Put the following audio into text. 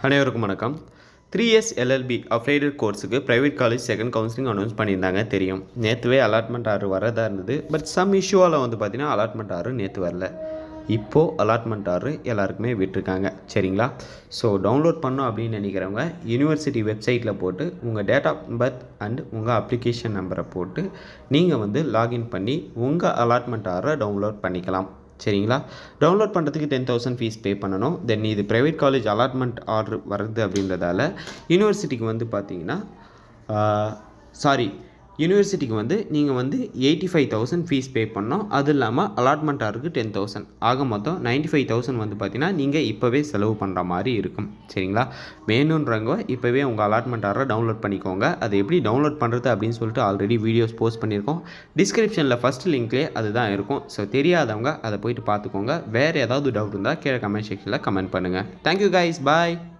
அனைவருக்கும் வணக்கம் three years LLB affiliated கோர்ஸுக்கு private college second counselling announce பண்ணியிருந்தாங்க தெரியும் நேற்றுவே அலாட்மெண்ட் ஆர்டர் வரதா இருந்தது பட் சம் இஷ்யூவால் வந்து பார்த்தீங்கன்னா அலாட்மெண்ட் ஆர்டர் நேற்று வரல இப்போது அலாட்மெண்ட் ஆர்டர் எல்லாருக்குமே விட்டுருக்காங்க சரிங்களா ஸோ டவுன்லோட் பண்ணோம் அப்படின்னு நினைக்கிறவங்க யூனிவர்சிட்டி வெப்சைட்டில் போட்டு உங்கள் டேட் ஆஃப் பர்த் அண்ட் உங்கள் அப்ளிகேஷன் நம்பரை போட்டு நீங்கள் வந்து லாகின் பண்ணி உங்கள் அலாட்மெண்ட் ஆர்டரை டவுன்லோட் பண்ணிக்கலாம் சரிங்களா டவுன்லோட் பண்ணுறதுக்கு டென் தௌசண்ட் ஃபீஸ் பே பண்ணணும் தென் இது ப்ரைவேட் காலேஜ் அலாட்மெண்ட் ஆர்டர் வருது அப்படின்றதால யூனிவர்சிட்டிக்கு வந்து பார்த்தீங்கன்னா சாரி யூனிவர்சிட்டிக்கு வந்து நீங்கள் வந்து eighty five thousand fees pay பண்ணோம் அது இல்லாமல் அலாட்மெண்ட் ஆர்டருக்கு டென் தௌசண்ட் ஆக மொத்தம் நைன்ட்டி ஃபைவ் தௌசண்ட் வந்து பார்த்தீங்கன்னா நீங்கள் இப்போவே செலவு பண்ணுற மாதிரி இருக்கும் சரிங்களா வேணுன்றவங்க இப்போவே உங்கள் அலாட்மெண்ட் ஆர்டரை டவுன்லோட் பண்ணிக்கோங்க அது எப்படி டவுன்லோட் பண்ணுறது அப்படின்னு சொல்லிட்டு ஆல்ரெடி வீடியோஸ் போஸ்ட் பண்ணியிருக்கோம் டிஸ்கிரிப்ஷனில் ஃபஸ்ட் லிங்க்லேயே அதுதான் இருக்கும் ஸோ தெரியாதவங்க அதை போயிட்டு பார்த்துக்கோங்க வேறு ஏதாவது டவுட் இருந்தால் கீழே கமெண்ட் செக்ஷனில் கமெண்ட் பண்ணுங்கள் தேங்க்யூ கைஸ் பாய்